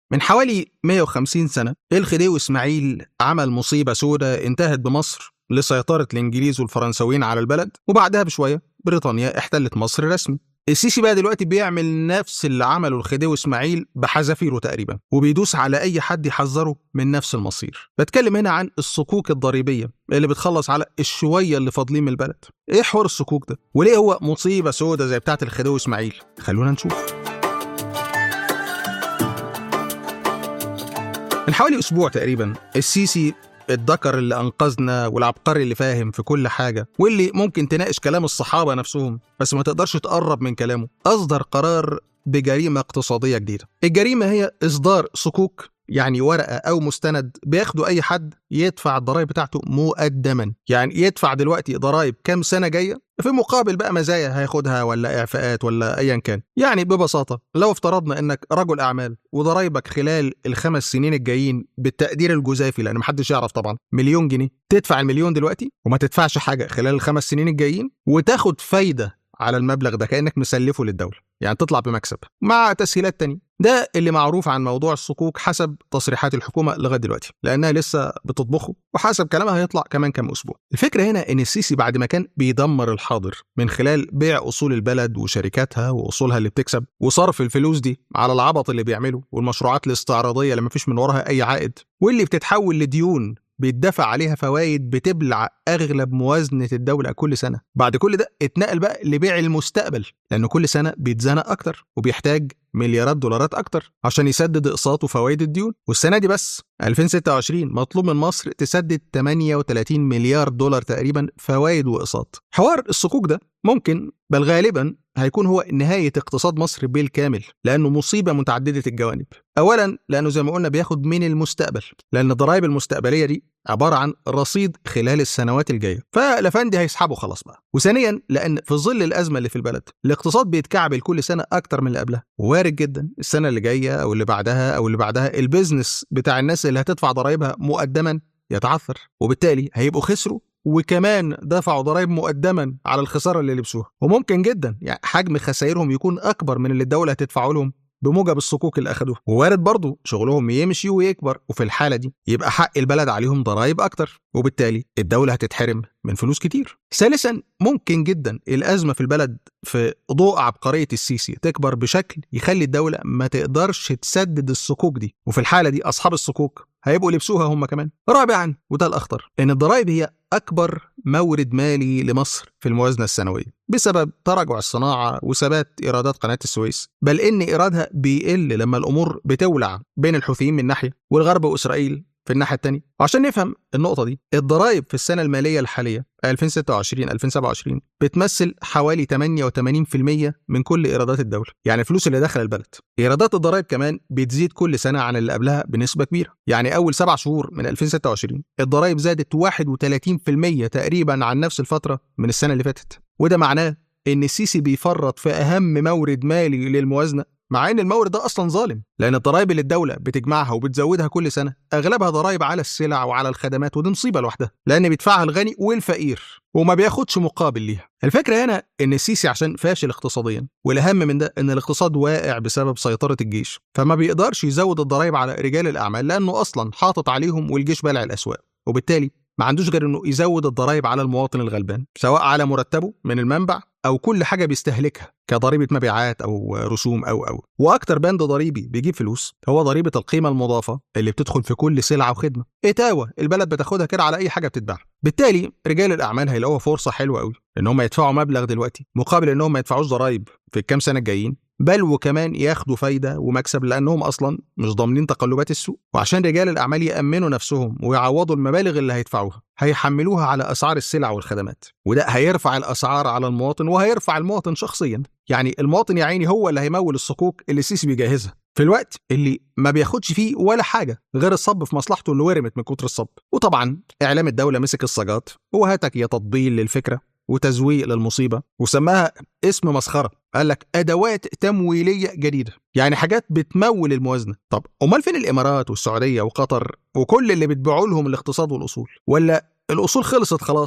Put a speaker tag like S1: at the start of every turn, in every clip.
S1: من حوالي 150 سنة الخديوي إسماعيل عمل مصيبة سودة انتهت بمصر لسيطرة الإنجليز والفرنساويين على البلد وبعدها بشوية بريطانيا احتلت مصر رسمي السيسي بقى دلوقتي بيعمل نفس اللي عمله الخديوي اسماعيل بحذافيره تقريبا وبيدوس على اي حد يحذره من نفس المصير بتكلم هنا عن الصكوك الضريبيه اللي بتخلص على الشويه اللي فاضلين من البلد ايه حوار الصكوك ده وليه هو مصيبه سودة زي بتاعه الخديوي اسماعيل خلونا نشوف من حوالي اسبوع تقريبا السيسي الذكر اللي انقذنا والعبقري اللي فاهم في كل حاجه واللي ممكن تناقش كلام الصحابه نفسهم بس ما تقدرش تقرب من كلامه اصدر قرار بجريمه اقتصاديه جديده الجريمه هي اصدار صكوك يعني ورقه او مستند بياخده اي حد يدفع الضرائب بتاعته مقدما يعني يدفع دلوقتي ضرائب كام سنه جايه في مقابل بقى مزايا هياخدها ولا اعفاءات ولا ايا كان يعني ببساطه لو افترضنا انك رجل اعمال وضرايبك خلال الخمس سنين الجايين بالتقدير الجزافي لان محدش يعرف طبعا مليون جنيه تدفع المليون دلوقتي وما تدفعش حاجه خلال الخمس سنين الجايين وتاخد فايده على المبلغ ده كانك مسلفه للدوله يعني تطلع بمكسب مع تسهيلات تانية ده اللي معروف عن موضوع الصكوك حسب تصريحات الحكومة لغاية دلوقتي لأنها لسه بتطبخه وحسب كلامها هيطلع كمان كام أسبوع الفكرة هنا إن السيسي بعد ما كان بيدمر الحاضر من خلال بيع أصول البلد وشركاتها وأصولها اللي بتكسب وصرف الفلوس دي على العبط اللي بيعمله والمشروعات الاستعراضية اللي مفيش من وراها أي عائد واللي بتتحول لديون بيدفع عليها فوائد بتبلع اغلب موازنه الدوله كل سنه بعد كل ده اتنقل بقى لبيع المستقبل لانه كل سنه بيتزنق اكتر وبيحتاج مليارات دولارات اكتر عشان يسدد اقساط وفوائد الديون والسنه دي بس 2026 مطلوب من مصر تسدد 38 مليار دولار تقريبا فوائد واقساط حوار الصكوك ده ممكن بل غالبا هيكون هو نهاية اقتصاد مصر بالكامل لأنه مصيبة متعددة الجوانب أولا لأنه زي ما قلنا بياخد من المستقبل لأن الضرائب المستقبلية دي عبارة عن رصيد خلال السنوات الجاية فالأفندي هيسحبه خلاص بقى وثانيا لأن في ظل الأزمة اللي في البلد الاقتصاد بيتكعبل كل سنة أكتر من اللي قبلها وارد جدا السنة اللي جاية أو اللي بعدها أو اللي بعدها البيزنس بتاع الناس اللي هتدفع ضرائبها مقدما يتعثر وبالتالي هيبقوا خسروا وكمان دفعوا ضرائب مقدما على الخساره اللي لبسوها وممكن جدا يعني حجم خسائرهم يكون اكبر من اللي الدوله هتدفعه لهم بموجب الصكوك اللي اخدوها ووارد برضه شغلهم يمشي ويكبر وفي الحاله دي يبقى حق البلد عليهم ضرائب اكتر وبالتالي الدوله هتتحرم من فلوس كتير ثالثا ممكن جدا الازمه في البلد في ضوء عبقريه السيسي تكبر بشكل يخلي الدوله ما تقدرش تسدد الصكوك دي وفي الحاله دي اصحاب الصكوك هيبقوا لبسوها هم كمان رابعا وده الاخطر ان الضرائب هي اكبر مورد مالي لمصر في الموازنه السنويه بسبب تراجع الصناعه وثبات ايرادات قناه السويس بل ان ايرادها بيقل لما الامور بتولع بين الحوثيين من ناحيه والغرب واسرائيل في الناحيه الثانيه وعشان نفهم النقطه دي الضرائب في السنه الماليه الحاليه 2026 2027 بتمثل حوالي 88% من كل ايرادات الدوله يعني الفلوس اللي داخله البلد ايرادات الضرائب كمان بتزيد كل سنه عن اللي قبلها بنسبه كبيره يعني اول سبع شهور من 2026 الضرائب زادت 31% تقريبا عن نفس الفتره من السنه اللي فاتت وده معناه ان السيسي بيفرط في اهم مورد مالي للموازنه مع ان المورد ده اصلا ظالم لان الضرائب اللي الدوله بتجمعها وبتزودها كل سنه اغلبها ضرائب على السلع وعلى الخدمات ودي مصيبه لوحدها لان بيدفعها الغني والفقير وما بياخدش مقابل ليها الفكره هنا ان السيسي عشان فاشل اقتصاديا والاهم من ده ان الاقتصاد واقع بسبب سيطره الجيش فما بيقدرش يزود الضرائب على رجال الاعمال لانه اصلا حاطط عليهم والجيش بلع الاسواق وبالتالي ما عندوش غير انه يزود الضرائب على المواطن الغلبان سواء على مرتبه من المنبع او كل حاجه بيستهلكها كضريبه مبيعات او رسوم او او واكتر بند ضريبي بيجيب فلوس هو ضريبه القيمه المضافه اللي بتدخل في كل سلعه وخدمه اتاوه البلد بتاخدها كده على اي حاجه بتتباع بالتالي رجال الاعمال هيلاقوها فرصه حلوه قوي ان هم يدفعوا مبلغ دلوقتي مقابل انهم ما يدفعوش ضرائب في الكام سنه الجايين بل وكمان ياخدوا فايدة ومكسب لأنهم أصلا مش ضامنين تقلبات السوق وعشان رجال الأعمال يأمنوا نفسهم ويعوضوا المبالغ اللي هيدفعوها هيحملوها على أسعار السلع والخدمات وده هيرفع الأسعار على المواطن وهيرفع المواطن شخصيا يعني المواطن يا عيني هو اللي هيمول الصكوك اللي السيسي بيجهزها في الوقت اللي ما بياخدش فيه ولا حاجة غير الصب في مصلحته اللي ورمت من كتر الصب وطبعا إعلام الدولة مسك الصاجات وهاتك يا تطبيل للفكرة وتزويق للمصيبة وسماها اسم مسخرة قال لك أدوات تمويلية جديدة يعني حاجات بتمول الموازنة طب أمال فين الإمارات والسعودية وقطر وكل اللي بتبيعوا لهم الاقتصاد والأصول ولا الأصول خلصت خلاص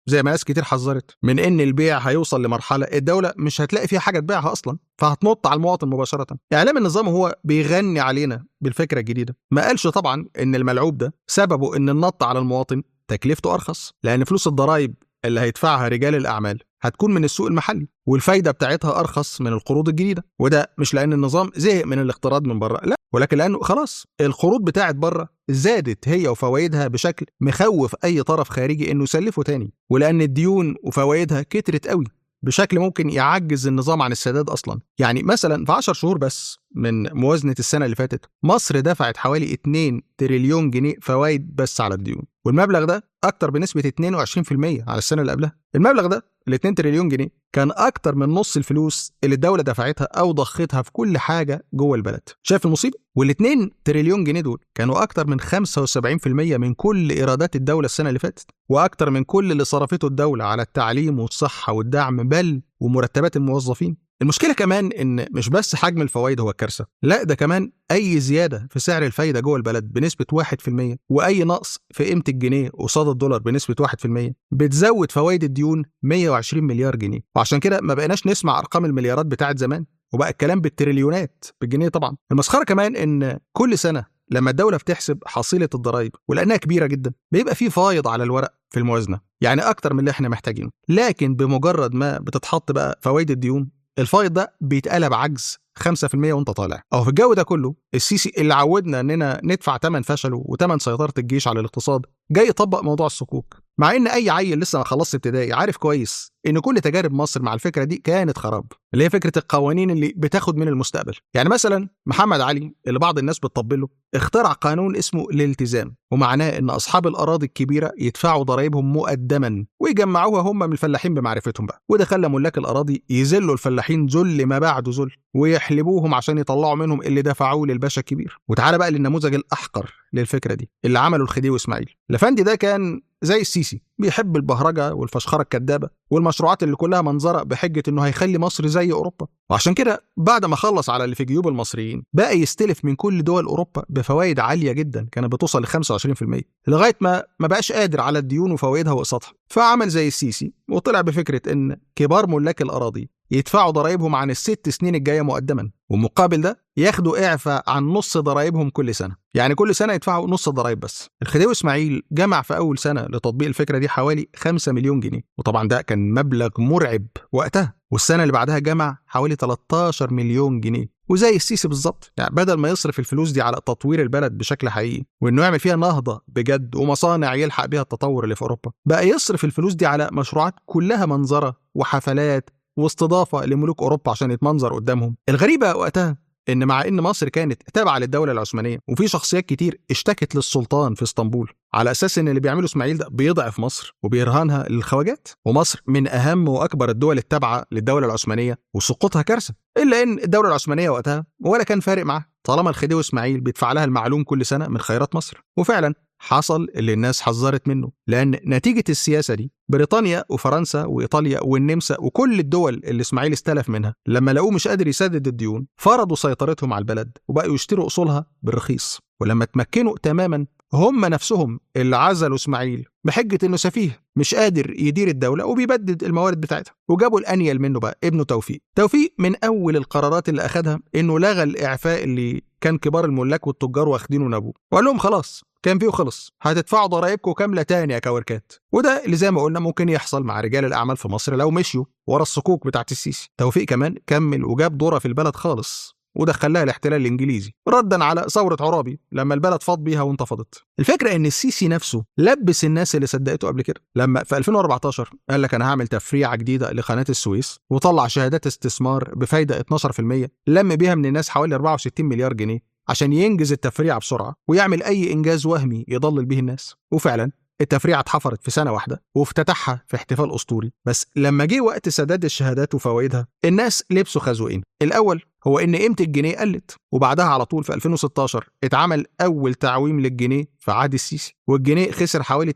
S1: زي ما ناس كتير حذرت من ان البيع هيوصل لمرحله الدوله مش هتلاقي فيها حاجه تبيعها اصلا فهتنط على المواطن مباشره اعلام النظام هو بيغني علينا بالفكره الجديده ما قالش طبعا ان الملعوب ده سببه ان النط على المواطن تكلفته ارخص لان فلوس الضرائب اللي هيدفعها رجال الاعمال هتكون من السوق المحلي والفايده بتاعتها ارخص من القروض الجديده وده مش لان النظام زهق من الاقتراض من بره لا ولكن لانه خلاص القروض بتاعت بره زادت هي وفوائدها بشكل مخوف اي طرف خارجي انه يسلفه تاني ولان الديون وفوائدها كترت قوي بشكل ممكن يعجز النظام عن السداد اصلا يعني مثلا في 10 شهور بس من موازنه السنه اللي فاتت مصر دفعت حوالي 2 تريليون جنيه فوائد بس على الديون والمبلغ ده اكتر بنسبه 22% على السنه اللي قبلها المبلغ ده ال 2 تريليون جنيه كان اكتر من نص الفلوس اللي الدوله دفعتها او ضختها في كل حاجه جوه البلد شايف المصيبه وال2 تريليون جنيه دول كانوا اكتر من 75% من كل ايرادات الدوله السنه اللي فاتت واكتر من كل اللي صرفته الدوله على التعليم والصحه والدعم بل ومرتبات الموظفين المشكلة كمان إن مش بس حجم الفوائد هو الكارثة، لا ده كمان أي زيادة في سعر الفايدة جوه البلد بنسبة 1% وأي نقص في قيمة الجنيه قصاد الدولار بنسبة 1% بتزود فوائد الديون 120 مليار جنيه، وعشان كده ما بقيناش نسمع أرقام المليارات بتاعت زمان، وبقى الكلام بالتريليونات بالجنيه طبعا. المسخرة كمان إن كل سنة لما الدولة بتحسب حصيلة الضرائب ولأنها كبيرة جدا بيبقى في فايض على الورق في الموازنة يعني أكتر من اللي احنا محتاجينه لكن بمجرد ما بتتحط بقى فوائد الديون الفايض ده بيتقلب عجز 5% وانت طالع او في الجو ده كله السيسي اللي عودنا اننا ندفع ثمن فشله وثمن سيطره الجيش على الاقتصاد جاي يطبق موضوع الصكوك مع ان اي عيل لسه ما خلصش ابتدائي عارف كويس ان كل تجارب مصر مع الفكره دي كانت خراب اللي هي فكره القوانين اللي بتاخد من المستقبل يعني مثلا محمد علي اللي بعض الناس بتطبله اخترع قانون اسمه الالتزام ومعناه ان اصحاب الاراضي الكبيره يدفعوا ضرائبهم مقدما ويجمعوها هم من الفلاحين بمعرفتهم بقى وده خلى ملاك الاراضي يذلوا الفلاحين ذل ما بعده ذل ويحلبوهم عشان يطلعوا منهم اللي دفعوه للباشا الكبير وتعالى بقى للنموذج الاحقر للفكره دي اللي عمله الخديوي اسماعيل الافندي ده كان زي السيسي بيحب البهرجه والفشخره الكدابه والمشروعات اللي كلها منظره بحجه انه هيخلي مصر زي اوروبا وعشان كده بعد ما خلص على اللي في جيوب المصريين بقى يستلف من كل دول اوروبا بفوائد عاليه جدا كانت بتوصل ل 25% لغايه ما ما بقاش قادر على الديون وفوائدها واقساطها فعمل زي السيسي وطلع بفكره ان كبار ملاك الاراضي يدفعوا ضرائبهم عن الست سنين الجايه مقدما ومقابل ده ياخدوا اعفاء عن نص ضرائبهم كل سنه يعني كل سنه يدفعوا نص الضرائب بس الخديوي اسماعيل جمع في اول سنه لتطبيق الفكره دي حوالي 5 مليون جنيه وطبعا ده كان مبلغ مرعب وقتها والسنه اللي بعدها جمع حوالي 13 مليون جنيه وزي السيسي بالظبط يعني بدل ما يصرف الفلوس دي على تطوير البلد بشكل حقيقي وانه يعمل فيها نهضه بجد ومصانع يلحق بيها التطور اللي في اوروبا بقى يصرف الفلوس دي على مشروعات كلها منظره وحفلات واستضافه لملوك اوروبا عشان يتمنظر قدامهم الغريبه وقتها ان مع ان مصر كانت تابعه للدوله العثمانيه وفي شخصيات كتير اشتكت للسلطان في اسطنبول على اساس ان اللي بيعمله اسماعيل ده بيضعف مصر وبيرهنها للخواجات ومصر من اهم واكبر الدول التابعه للدوله العثمانيه وسقوطها كارثه الا ان الدوله العثمانيه وقتها ولا كان فارق معاها طالما الخديوي اسماعيل بيدفع لها المعلوم كل سنه من خيرات مصر وفعلا حصل اللي الناس حذرت منه لأن نتيجة السياسة دي بريطانيا وفرنسا وإيطاليا والنمسا وكل الدول اللي إسماعيل استلف منها لما لقوه مش قادر يسدد الديون فرضوا سيطرتهم على البلد وبقوا يشتروا أصولها بالرخيص ولما تمكنوا تماما هم نفسهم اللي عزلوا اسماعيل بحجة انه سفيه مش قادر يدير الدولة وبيبدد الموارد بتاعتها وجابوا الانيل منه بقى ابنه توفيق توفيق من اول القرارات اللي اخدها انه لغى الاعفاء اللي كان كبار الملاك والتجار واخدينه من ابوه وقال لهم خلاص كان فيه وخلص هتدفعوا ضرايبكم كامله تاني يا كوركات وده اللي زي ما قلنا ممكن يحصل مع رجال الاعمال في مصر لو مشيوا ورا الصكوك بتاعت السيسي توفيق كمان كمل وجاب دوره في البلد خالص ودخلها الاحتلال الانجليزي ردا على ثوره عرابي لما البلد فاض بيها وانتفضت الفكره ان السيسي نفسه لبس الناس اللي صدقته قبل كده لما في 2014 قال لك انا هعمل تفريعه جديده لقناه السويس وطلع شهادات استثمار بفايده 12% لم بيها من الناس حوالي 64 مليار جنيه عشان ينجز التفريعه بسرعه ويعمل اي انجاز وهمي يضلل به الناس وفعلا التفريعه اتحفرت في سنه واحده وافتتحها في احتفال اسطوري بس لما جه وقت سداد الشهادات وفوائدها الناس لبسوا خازوقين الاول هو ان قيمه الجنيه قلت وبعدها على طول في 2016 اتعمل اول تعويم للجنيه في عهد السيسي والجنيه خسر حوالي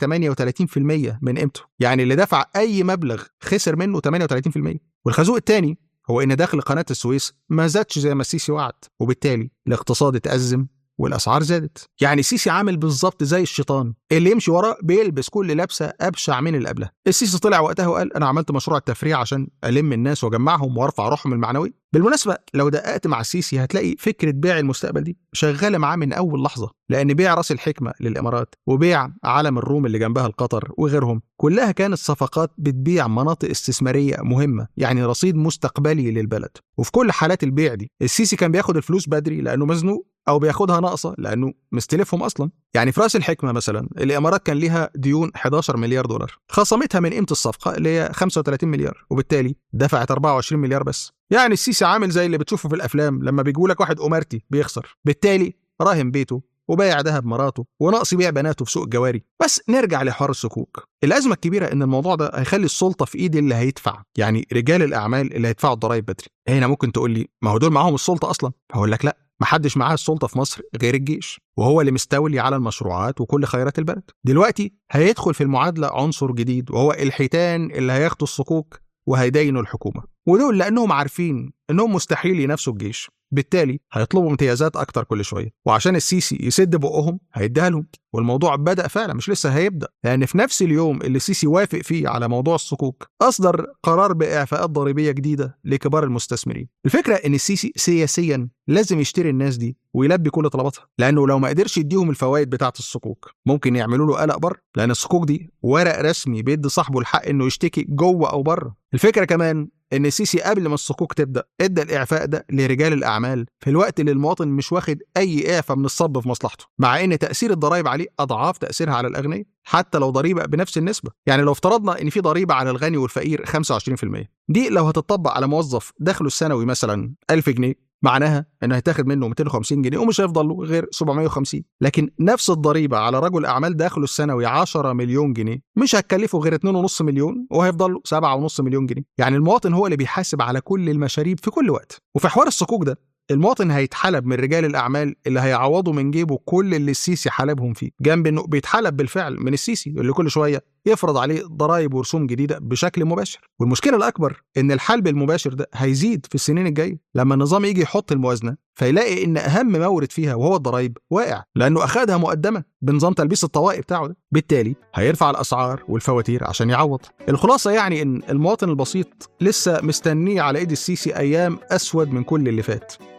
S1: 38% من قيمته يعني اللي دفع اي مبلغ خسر منه 38% والخازوق الثاني هو ان دخل قناه السويس ما زادش زي ما السيسي وعد وبالتالي الاقتصاد اتأزم والاسعار زادت يعني السيسي عامل بالظبط زي الشيطان اللي يمشي وراه بيلبس كل لبسه ابشع من اللي قبلها السيسي طلع وقتها وقال انا عملت مشروع التفريع عشان الم الناس واجمعهم وارفع روحهم المعنوي بالمناسبه لو دققت مع السيسي هتلاقي فكره بيع المستقبل دي شغاله معاه من اول لحظه لان بيع راس الحكمه للامارات وبيع علم الروم اللي جنبها القطر وغيرهم كلها كانت صفقات بتبيع مناطق استثماريه مهمه يعني رصيد مستقبلي للبلد وفي كل حالات البيع دي السيسي كان بياخد الفلوس بدري لانه مزنوق او بياخدها ناقصه لانه مستلفهم اصلا يعني في راس الحكمه مثلا الامارات كان ليها ديون 11 مليار دولار خصمتها من قيمه الصفقه اللي هي 35 مليار وبالتالي دفعت 24 مليار بس يعني السيسي عامل زي اللي بتشوفه في الافلام لما بيجوا لك واحد امارتي بيخسر بالتالي راهن بيته وبايع ذهب مراته وناقص يبيع بناته في سوق الجواري بس نرجع لحوار الصكوك الازمه الكبيره ان الموضوع ده هيخلي السلطه في ايد اللي هيدفع يعني رجال الاعمال اللي هيدفعوا الضرايب بدري هنا ممكن تقول لي ما هو دول معاهم السلطه اصلا هقول لك لا محدش معاه السلطه في مصر غير الجيش وهو اللي مستولي على المشروعات وكل خيرات البلد دلوقتي هيدخل في المعادله عنصر جديد وهو الحيتان اللي هياخدوا الصكوك وهيدينوا الحكومه ودول لانهم عارفين انهم مستحيل ينافسوا الجيش بالتالي هيطلبوا امتيازات اكتر كل شويه وعشان السيسي يسد بقهم هيديها لهم والموضوع بدا فعلا مش لسه هيبدا لان في نفس اليوم اللي السيسي وافق فيه على موضوع الصكوك اصدر قرار باعفاءات ضريبيه جديده لكبار المستثمرين الفكره ان السيسي سياسيا لازم يشتري الناس دي ويلبي كل طلباتها لانه لو ما قدرش يديهم الفوائد بتاعه الصكوك ممكن يعملوا له قلق بره لان الصكوك دي ورق رسمي بيدي صاحبه الحق انه يشتكي جوه او بره الفكره كمان ان السيسي قبل ما الصكوك تبدا ادى الاعفاء ده لرجال الاعمال في الوقت اللي المواطن مش واخد اي اعفاء من الصب في مصلحته مع ان تاثير الضرائب عليه اضعاف تاثيرها على الاغنياء حتى لو ضريبه بنفس النسبه يعني لو افترضنا ان في ضريبه على الغني والفقير 25% دي لو هتطبق على موظف دخله السنوي مثلا 1000 جنيه معناها انه هيتاخد منه 250 جنيه ومش هيفضل له غير 750 لكن نفس الضريبه على رجل اعمال دخله السنوي 10 مليون جنيه مش هتكلفه غير 2.5 مليون وهيفضل له 7.5 مليون جنيه يعني المواطن هو اللي بيحاسب على كل المشاريب في كل وقت وفي حوار الصكوك ده المواطن هيتحلب من رجال الاعمال اللي هيعوضوا من جيبه كل اللي السيسي حلبهم فيه جنب انه بيتحلب بالفعل من السيسي اللي كل شويه يفرض عليه ضرائب ورسوم جديده بشكل مباشر والمشكله الاكبر ان الحلب المباشر ده هيزيد في السنين الجايه لما النظام يجي يحط الموازنه فيلاقي ان اهم مورد فيها وهو الضرائب واقع لانه اخدها مقدمه بنظام تلبيس الطوائي بتاعه ده بالتالي هيرفع الاسعار والفواتير عشان يعوض الخلاصه يعني ان المواطن البسيط لسه مستنيه على ايد السيسي ايام اسود من كل اللي فات